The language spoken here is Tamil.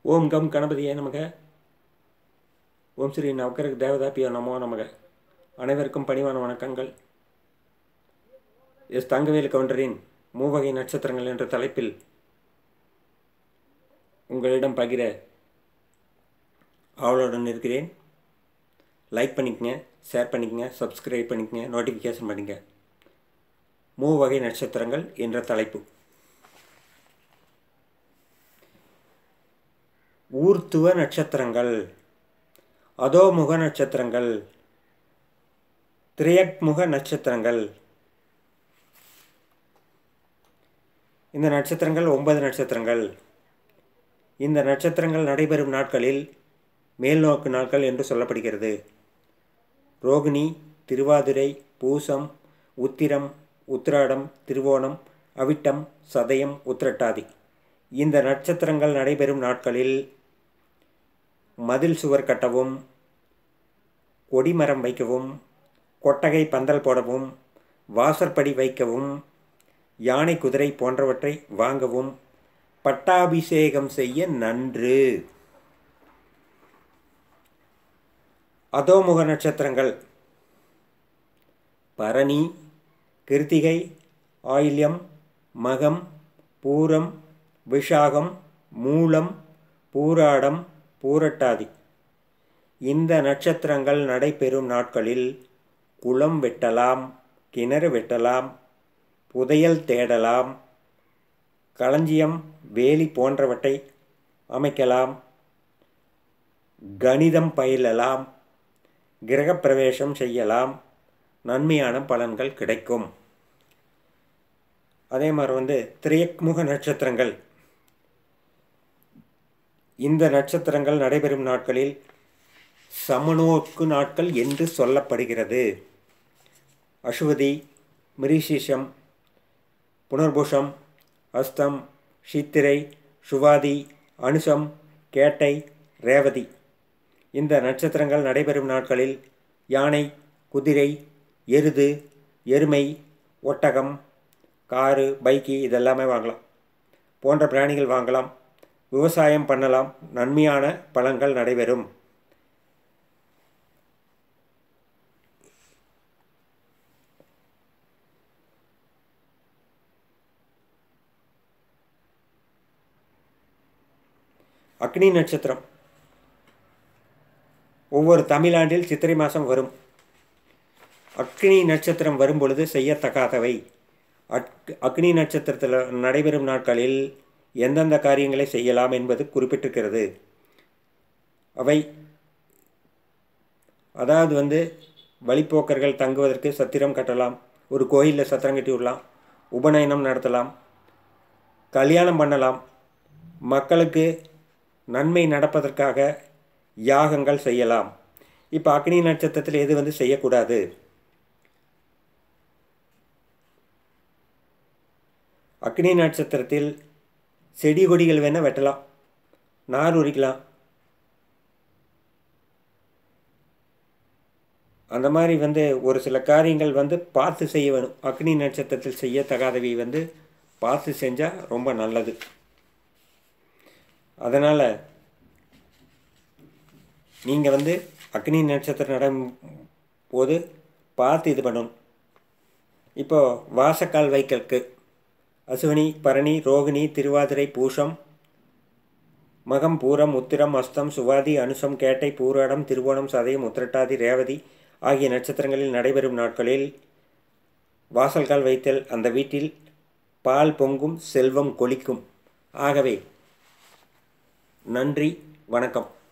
ஓம் கம் கணபதியே நமக ஓம் ஸ்ரீ நவக்கரக் தேவதாப்பியோ நமோ நமக அனைவருக்கும் பணிவான வணக்கங்கள் எஸ் தங்கவேலு கவுண்டரின் மூவகை நட்சத்திரங்கள் என்ற தலைப்பில் உங்களிடம் பகிர ஆவலுடன் இருக்கிறேன் லைக் பண்ணிக்கங்க ஷேர் பண்ணிக்கங்க சப்ஸ்கிரைப் பண்ணிக்கங்க நோட்டிஃபிகேஷன் பண்ணிங்க மூவகை நட்சத்திரங்கள் என்ற தலைப்பு ஊர்த்துவ நட்சத்திரங்கள் அதோமுக நட்சத்திரங்கள் திரையக்முக நட்சத்திரங்கள் இந்த நட்சத்திரங்கள் ஒன்பது நட்சத்திரங்கள் இந்த நட்சத்திரங்கள் நடைபெறும் நாட்களில் மேல்நோக்கு நாட்கள் என்று சொல்லப்படுகிறது ரோகிணி திருவாதிரை பூசம் உத்திரம் உத்திராடம் திருவோணம் அவிட்டம் சதயம் உத்திரட்டாதி இந்த நட்சத்திரங்கள் நடைபெறும் நாட்களில் மதில் சுவர் கட்டவும் கொடிமரம் வைக்கவும் கொட்டகை பந்தல் போடவும் வாசற்படி வைக்கவும் யானை குதிரை போன்றவற்றை வாங்கவும் பட்டாபிஷேகம் செய்ய நன்று அதோமுக நட்சத்திரங்கள் பரணி கிருத்திகை ஆயில்யம் மகம் பூரம் விஷாகம் மூலம் பூராடம் பூரட்டாதி இந்த நட்சத்திரங்கள் நடைபெறும் நாட்களில் குளம் வெட்டலாம் கிணறு வெட்டலாம் புதையல் தேடலாம் களஞ்சியம் வேலி போன்றவற்றை அமைக்கலாம் கணிதம் பயிலலாம் கிரகப்பிரவேசம் செய்யலாம் நன்மையான பலன்கள் கிடைக்கும் அதே மாதிரி வந்து திரையக்முக நட்சத்திரங்கள் இந்த நட்சத்திரங்கள் நடைபெறும் நாட்களில் சமநோக்கு நாட்கள் என்று சொல்லப்படுகிறது அஸ்வதி மிரிசீஷம் புனர்பூஷம் அஸ்தம் சித்திரை சுவாதி அனுசம் கேட்டை ரேவதி இந்த நட்சத்திரங்கள் நடைபெறும் நாட்களில் யானை குதிரை எருது எருமை ஒட்டகம் காரு பைக்கு இதெல்லாமே வாங்கலாம் போன்ற பிராணிகள் வாங்கலாம் விவசாயம் பண்ணலாம் நன்மையான பலன்கள் நடைபெறும் அக்னி நட்சத்திரம் ஒவ்வொரு தமிழாண்டில் சித்திரை மாதம் வரும் அக்னி நட்சத்திரம் வரும் பொழுது செய்யத்தகாதவை அக் அக்னி நட்சத்திரத்தில் நடைபெறும் நாட்களில் எந்தெந்த காரியங்களை செய்யலாம் என்பது குறிப்பிட்டிருக்கிறது அவை அதாவது வந்து வழிப்போக்கர்கள் தங்குவதற்கு சத்திரம் கட்டலாம் ஒரு கோயிலில் சத்திரம் கட்டி விடலாம் உபநயனம் நடத்தலாம் கல்யாணம் பண்ணலாம் மக்களுக்கு நன்மை நடப்பதற்காக யாகங்கள் செய்யலாம் இப்போ அக்னி நட்சத்திரத்தில் எது வந்து செய்யக்கூடாது அக்னி நட்சத்திரத்தில் செடி கொடிகள் வேணால் வெட்டலாம் நார் உரிக்கலாம் அந்த மாதிரி வந்து ஒரு சில காரியங்கள் வந்து பார்த்து செய்ய வேணும் அக்னி நட்சத்திரத்தில் செய்யத்தகாதவை வந்து பார்த்து செஞ்சால் ரொம்ப நல்லது அதனால் நீங்கள் வந்து அக்னி நட்சத்திரம் நடும் போது பார்த்து இது பண்ணணும் இப்போது வாசக்கால் வைக்கலுக்கு அசுவனி பரணி ரோகிணி திருவாதிரை பூஷம் மகம் பூரம் உத்திரம் அஸ்தம் சுவாதி அனுசம் கேட்டை பூராடம் திருவோணம் சதயம் உத்திரட்டாதி ரேவதி ஆகிய நட்சத்திரங்களில் நடைபெறும் நாட்களில் வாசல்கால் வைத்தல் அந்த வீட்டில் பால் பொங்கும் செல்வம் கொளிக்கும் ஆகவே நன்றி வணக்கம்